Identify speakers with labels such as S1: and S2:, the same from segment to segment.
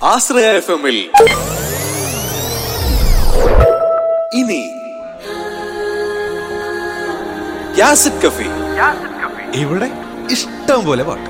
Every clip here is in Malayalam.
S1: ആശ്രയ എഫ് എമ്മിൽ ഇനി യാസിഡ് കഫി
S2: ഇവിടെ ഇഷ്ടം പോലെ പാട്ട്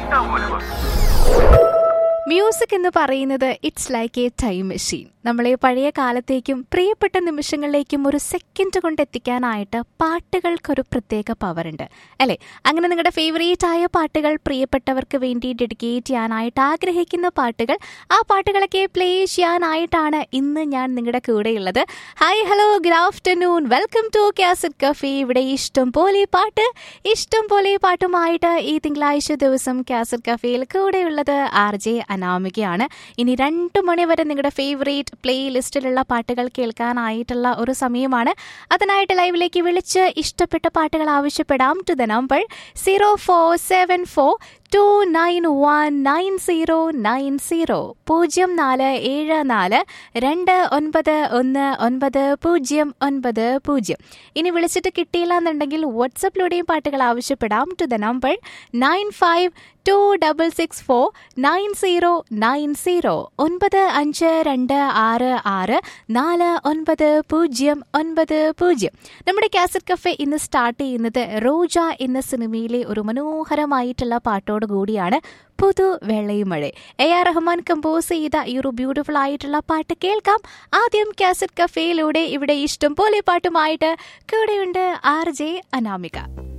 S3: മ്യൂസിക് എന്ന് പറയുന്നത് it's like a time machine നമ്മളെ പഴയ കാലത്തേക്കും പ്രിയപ്പെട്ട നിമിഷങ്ങളിലേക്കും ഒരു സെക്കൻഡ് കൊണ്ട് എത്തിക്കാനായിട്ട് പാട്ടുകൾക്കൊരു പ്രത്യേക പവർ ഉണ്ട് അല്ലേ അങ്ങനെ നിങ്ങളുടെ ഫേവറേറ്റ് ആയ പാട്ടുകൾ പ്രിയപ്പെട്ടവർക്ക് വേണ്ടി ഡെഡിക്കേറ്റ് ചെയ്യാനായിട്ട് ആഗ്രഹിക്കുന്ന പാട്ടുകൾ ആ പാട്ടുകളൊക്കെ പ്ലേ ചെയ്യാനായിട്ടാണ് ഇന്ന് ഞാൻ നിങ്ങളുടെ കൂടെയുള്ളത് hi hello good afternoon welcome to cassette cafe ഇവിടെ ഇഷ്ടം പോലെ പാട്ട് ഇഷ്ടം പോലെ പാട്ടുമായിട്ട് ഈ തിങ്കളാഴ്ച ദിവസം കാസറ്റ് കഫേയിൽ കൂടെയുള്ളത് ആർ ജെ അനാമികയാണ് ഇനി രണ്ട് മണി വരെ നിങ്ങളുടെ ഫേവറേറ്റ് പ്ലേ ലിസ്റ്റിലുള്ള പാട്ടുകൾ കേൾക്കാനായിട്ടുള്ള ഒരു സമയമാണ് അതിനായിട്ട് ലൈവിലേക്ക് വിളിച്ച് ഇഷ്ടപ്പെട്ട പാട്ടുകൾ ആവശ്യപ്പെടാം to the number zero four seven four two nine one nine zero nine zero പൂജ്യം നാല് ഏഴ് നാല് രണ്ട് ഒൻപത് ഒന്ന് ഒൻപത് പൂജ്യം ഒൻപത് പൂജ്യം ഇനി വിളിച്ചിട്ട് കിട്ടിയില്ല എന്നുണ്ടെങ്കിൽ വാട്സപ്പിലൂടെയും പാട്ടുകൾ ആവശ്യപ്പെടാം to the number nine five two double six four nine zero nine zero ഒൻപത് അഞ്ച് രണ്ട് ആറ് ആറ് നാല് ഒൻപത് പൂജ്യം ഒൻപത് പൂജ്യം നമ്മുടെ കാസറ്റ് കഫേ ഇന്ന് സ്റ്റാർട്ട് ചെയ്യുന്നത് റോജ എന്ന സിനിമയിലെ ഒരു മനോഹരമായിട്ടുള്ള പാട്ടോട് കൂടിയാണ് പുതു വെള്ളയുമഴ എ ആർ റഹ്മാൻ കമ്പോസ് ചെയ്ത ഈ ഒരു ബ്യൂട്ടിഫുൾ ആയിട്ടുള്ള പാട്ട് കേൾക്കാം ആദ്യം കാസറ്റ് കഫേയിലൂടെ ഇവിടെ ഇഷ്ടം പോലെ പാട്ടുമായിട്ട് കൂടെയുണ്ട് ആർ ജെ അനാമിക